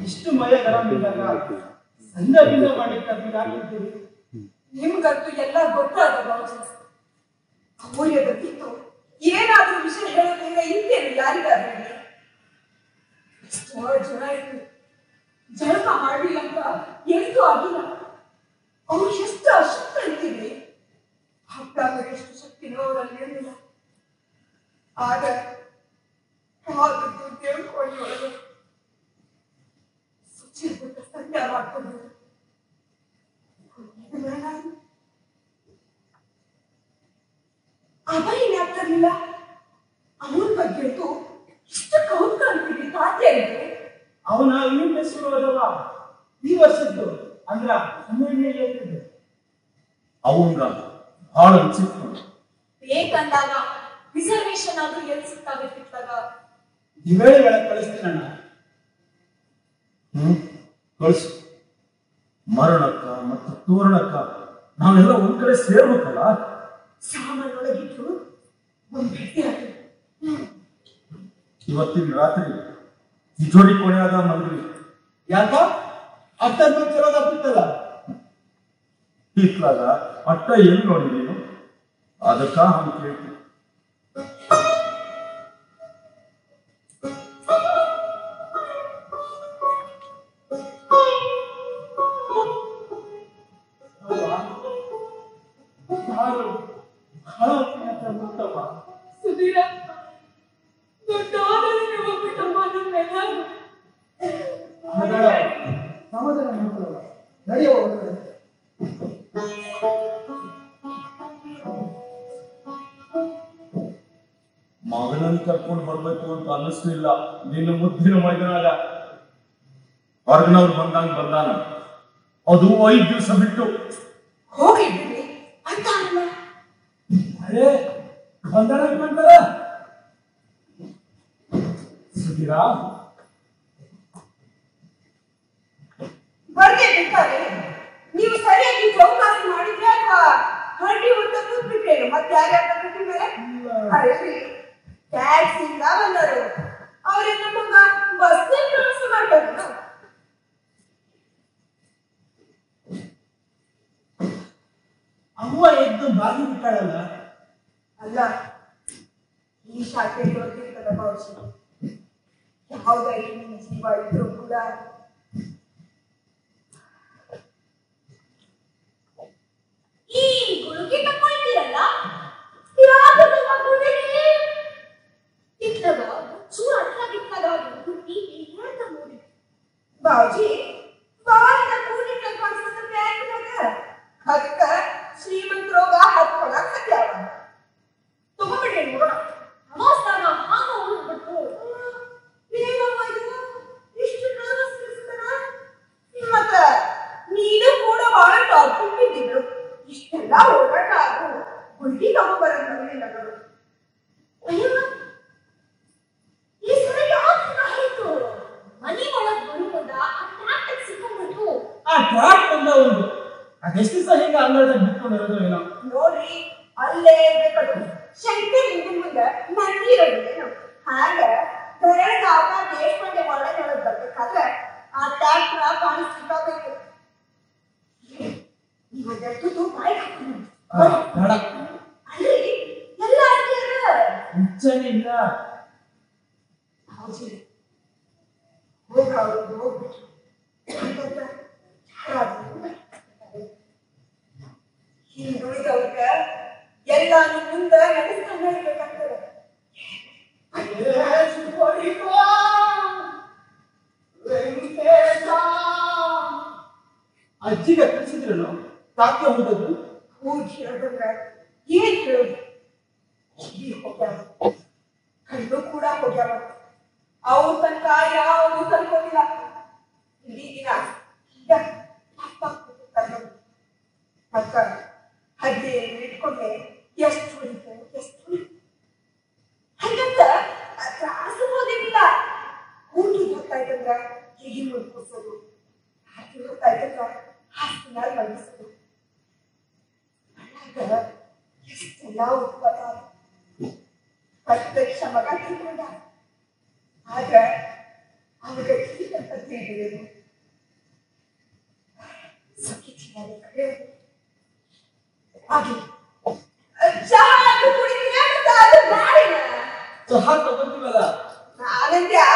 ಇಷ್ಟು ಮಳೆ ಗರಂ ಇದ್ದಾಗ ಸಂದರ್ಭದಿಂದ ಮಾಡ್ಲಿಕ್ಕೆ ಅದು ಯಾಕಿದ್ದೀರಿ ನಿಮ್ಗಂತೂ ಎಲ್ಲ ಗೊತ್ತಾದ ಬಾಜು ಅಮೂಲ್ಯದಕ್ಕಿತ್ತು ಏನಾದ್ರೂ ವಿಷಯ ಹೇಳೋದ್ರಿಂದ ಇಂತೇನು ಯಾರಿಗಾದ್ರೂ ಹೇಳಿ ಎಷ್ಟೋ ಜನ ಇತ್ತು ಜನ್ಮ ಮಾಡಲಿಲ್ಲ ಅಂತ ಎಂತೂ ಆಗಿಲ್ಲ ಅವ್ರು ಎಷ್ಟು ಅಶಕ್ತ ಅಂತೀವಿ ಹಬ್ಬ ಎಷ್ಟು ಶಕ್ತಿನೋ ಅವರಲ್ಲಿ ಇರಲಿಲ್ಲ ಆಗ ಹಾಗೆ ದೇವ್ಕೊಳ್ಳಿ ಒಳಗೆ ಸುಚಿರ್ಬಿಟ್ಟ ಸಂಧ್ಯ ಮಾಡ್ಕೊಂಡು ಅಭಯನೇ ಆಗ್ತಿರ್ಲಿಲ್ಲ ಅಮೂಲ್ ಬಗ್ಗೆ ಅಂತೂ ಇಷ್ಟು ಕೌತುಕ ಅಂತೀವಿ ತಾತ್ಯಾರಿಗೆ ಅವನ ಯೂನಿಟ್ ಶುರುವಾದವ ಈ ವರ್ಷದ್ದು ಅಂದ್ರ ಹನ್ನೆರಡನೇ ಇರ್ತದೆ ಅವಂಗ ಬಹಳ ಅನ್ಸಿತ್ತು ಬೇಕಂದಾಗ ರಿಸರ್ವೇಶನ್ ಆದ್ರೂ ಎಲ್ಲಿ ಸಿಗ್ತಾವೆ ಸಿಕ್ತಾಗ ದಿವೇಳಿ ಒಳಗೆ ಕಳಿಸ್ತೀನಣ್ಣ ಹ್ಮ್ ಕಳಿಸು ಮರಣಕ್ಕ ಮತ್ತು ತೋರಣಕ್ಕ ನಾವೆಲ್ಲ ಒಂದ್ ಕಡೆ ಸೇರ್ಬೇಕಲ್ಲ ಸಾಮಾನೊಳಗಿಟ್ಟು ಒಂದ್ ಭೇಟಿ ಆಗಿ ಇವತ್ತಿನ ರಾತ್ರಿ ತಿಜೋರಿ ಕೊನೆಯಾದ ಮಲ್ವಿ ಯಾಕ ಅಷ್ಟೊಂದು ಚಲೋದಾಗ್ತಿತ್ತಲ್ಲ ಇತ್ಲಾಗ ಅಟ್ಟ ಎಲ್ಲಿ ನೋಡಿ ನೀನು ಅದಕ್ಕ ಹಂಗೆ ಕೇಳ್ತೀನಿ ಹಾಲು ಬಹಳ ಪ್ರಿಯತ ಉತ್ತಮ ಸುಧೀರ ದೊಡ್ಡಾದರೂ ನೀವು ಒಪ್ಪಿಟ್ಟಮ್ಮ ನನ್ನೆಲ್ಲ ಮಗಳ ಸಮಾಧಾನ ಮಾಡ್ಕೊಳ್ಳಲ್ಲ ನಡೆಯುವ ಹೊರಗಡೆ. ಮಗನನ್ನು ಕರ್ಕೊಂಡು ಬರ್ಬೇಕು ಅಂತ ಅನ್ನಿಸ್ಲಿಲ್ಲ ನಿನ್ನ ಮುದ್ದಿನ ಮೈದನಾಗ ಹೊರಗಿನವ್ರು ಬಂದಂಗ ಬಂದಾನ ಅದು ಐದ್ ದಿವಸ ಬಿಟ್ಟು ಹೋಗಿದ್ದೀನಿ ಅಂತ ಅಲ್ಲ ಅರೇ ಬಂದಣ ಬಂದರ ಸುಧೀರ ಬರ್ಗೆ ಬೇಕಾದ್ರೆ ನೀವು ಸರಿಯಾಗಿ ಚೌಕಾಸಿ ಮಾಡಿದ್ರೆ ಅಥವಾ ಹಳ್ಳಿ ಉದ್ದ ಕೂತ್ಬಿಟ್ರೇನು ಮತ್ತೆ ಯಾರ್ಯಾರ ಕಟ್ಟಿ ಮೇಲೆ ಅಲ್ರಿ ಟ್ಯಾಕ್ಸಿ ಇಂದ ಬಂದರು ಅವ್ರಿಗೆ ನಮಗ ಬಸ್ ಪ್ರವಾಸ ಮಾಡ್ಬೇಕು ಅವ್ವ ಎದ್ದು ಬಾಗಿ ಬಿಟ್ಟಾಳಲ್ಲ ಅಲ್ಲ ಈ ಶಾಖೆ ಗೊತ್ತಿರ್ತದ ಭವಿಷ್ಯ ಯಾವುದಾಗಿ ನಿಮ್ಮ ಜೀವ ಇದ್ರೂ ಕೂಡ ಈ ಗುಳುಗಿ ತಕೊಳ್ತೀರಲ್ಲ ಯಾಕೆ ತಗೊಂಡಿರಿ ಇತ್ತದ ಚೂರ ಅಟ್ಲಾಗಿತ್ತದ ಗುಟ್ಟಿ ಹೇಳ್ತ ನೋಡಿ ಬಾಜಿ ಬಾಳಿನ ಕೂಡಿಟ್ಟ ಕಾಣಿಸ್ತದ ಬ್ಯಾಂಕ್ನಾಗ ಅದಕ್ಕ ಶ್ರೀಮಂತರೋಗ ಹತ್ಕೊಳಕ್ ಹತ್ಯಾವ ತಗೊಂಡ್ಬಿಡ್ರಿ ನೋಡೋಣ ನಮಸ್ಕಾರ ಹಾಗ ಉಳ್ಬಿಟ್ಟು ಏನವ್ವ ಇದು ಇಷ್ಟು nervous ಅನ್ಸುತ್ತನ? ಮತ್ತ ನೀನು ಕೂಡ ಬಹಳ ಟಾಪಿಕ್ ಬಿದ್ದಿದ್ರು ಇಷ್ಟೆಲ್ಲ ಓಡಾಟ ಆಗು ಗುಂಡಿ ತಗೊಂಡ್ಬರೋದು ನಗರು ಅಯ್ಯೋ ಈ ಸರಿ ಯಾಕೆ ಆಯ್ತು ಮನಿ ಒಳಗ್ ಬರುವಾಗ ಆ ಟ್ಯಾಕ್ಟಿಕ್ ಸಿಕ್ಕೊಂಡ್ಬಿಟ್ಟು ಆ ಟ್ರಾಕ್ ಬಂದ ಒಂದು ಅದೆಷ್ಟು ದಿವಸ ಹಿಂಗ ಅಂಗಳದಾಗ ಬಿಟ್ಕೊಂಡಿರೋದು ಏನೋ ನೋಡ್ರಿ ಅಲ್ಲೇ ಬೇಕದು ಶಂಕರ್ ಹಿಂದಿನ ಮುಂದೆ ನಂದಿರೋದು ಹಾಗ ಬೆರಳಾಗ ದೇಶಪಾಂಡೆ ಒಳಗೆ ಒಳಗೆ ಬರ್ಬೇಕಾದ್ರೆ ಆ ಟ್ಯಾಕ್ಟ್ರ ಕಾಣಿಸ್ಲಿಕ್ಕಾಗಬೇಕು ಇವತ್ತು ಬಾಯ್ ಹಾಕೊಂಡು ಆ, ಬೇಡ ಅಲ್ರಿ ಎಲ್ಲ ಅಡ್ಡಿಯರ ಮುಂಚೆನೇ ಇಲ್ಲ ಹೌದು ಹೋಗ ಅವ್ರಿಗೆ ಹೋಗ್ಬಿಟ್ರು ಹಾಗಂತ ಯಾರಾದ್ರೂ ಹಿಂದುಳಿದವ್ರ ಎಲ್ಲಾನು ಮುಂದ ನಡೆಸ್ಕೊಂಡ ಇರ್ಬೇಕಾಗ್ತದೆ ಅಜ್ಜಿಗೆ ಕಳಿಸಿದ್ರು ತಾಕೆ ಹೋದದ್ದು ಹೋಗಿ ಹೇಳೋದಂದ್ರ ಏನ್ ಹೇಳೋದು ಹೋಗಿ ಹೋಗ್ಯಾವ ಕಣ್ಣು ಕೂಡ ಹೋಗ್ಯಾವ ಅವ್ರ ತನಕ ಯಾವುದು ತಲುಪೋದಿಲ್ಲ ಇಡೀ ದಿನ ಈಗ ಅಪ್ಪ ಕರ್ಕೊಂಡು ಅಕ್ಕ ಹದ್ದೆ ಇಟ್ಕೊಂಡೆ ಎಷ್ಟು ಹೊಡಿತು ಎಷ್ಟು ಹೊಡಿತು ಹಂಗಂತ ತ್ರಾಸು ಹೋದಿಲ್ಲ ಊಟದ ಹೊತ್ತಾಯ್ತಂದ್ರ ಹೇಗೆ ಮುಡ್ಕೋಸೋದು ರಾತ್ರಿ ಹೊತ್ತಾಯ್ತಂದ್ರ ಹಾಸ್ಪಿಟಲ್ ಮಲಗಿಸೋದು ಮನ್ಯಾಗ ಎಷ್ಟೆಲ್ಲ ಉತ್ಪನ್ನ ಪ್ರತ್ಯಕ್ಷ ಮಗ ತಿಳ್ಕೊಂಡ ಆದ್ರ ಅವ್ರಿಗೆ ಪತ್ನಿ ಆಗಿರೋದು ಸುಖಿತಿದ್ದಾರೆ ಕಡೆ ಆಗ್ಲಿ ಚಹಾ ಅದು ಕುಡಿದ್ರೆ ಅಂತ ಅದು ಬ್ಯಾಡಿನ ಚಹಾ ತಗೊಂತೀವಲ್ಲ ನಾನಂತೆ